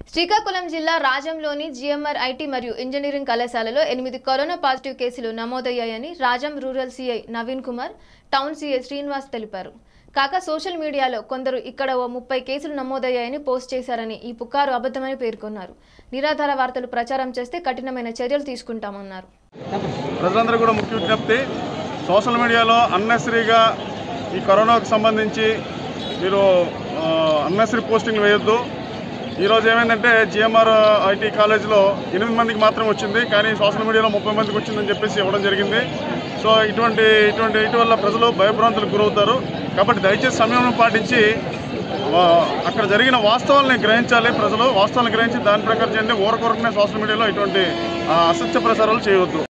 శ్రీకాకుళం జిల్లా రాజంలోని GMR IT మరియు ఇంజనీరింగ్ కళాశాలలో ఎనిమిది కరోనా పాజిటివ్ కేసులు నమోదయ్యాయని Rajam rural CI Naveen Kumar town CI Srinivas తెలిపారు కాగా సోషల్ మీడియాలో కొందరు ఇక్కడ ఓ ముప్పై కేసులు నమోదయ్యాయని పోస్ట్ చేశారని ఈ పుకారు అబద్ధమని పేర్కొన్నారు నిరాధార వార్తలు ప్రచారం చేస్తే కఠినమైన చర్యలు తీసుకుంటామన్నారు ప్రజలందరూ కూడా ముఖ్య విజ్ఞప్తి సోషల్ మీడియాలో అన్నెసరీగా ఈ కరోనాకు సంబంధించి మీరు అన్నెసరీ పోస్టింగ్ వేయొద్దు ఈరోజు ఏమైందంటే జిఎంఆర్ ఐటీ కాలేజీలో ఎనిమిది మందికి మాత్రం వచ్చింది కానీ సోషల్ మీడియాలో ముప్పై మందికి వచ్చిందని చెప్పేసి ఇవ్వడం జరిగింది సో ఇటువంటి ఇటువంటి ఇటు వల్ల ప్రజలు భయభ్రాంతులకు గురవుతారు కాబట్టి దయచేసి సమయం పాటించి ఆ, అక్కడ జరిగిన వాస్తవాలని గ్రహించాలి ప్రజలు వాస్తవాలను గ్రహించి దాని ప్రకారం చేయండి ఊరకొరకనే సోషల్ మీడియాలో ఇటువంటి ఆ, అసత్య ప్రసారాలు చేయవద్దు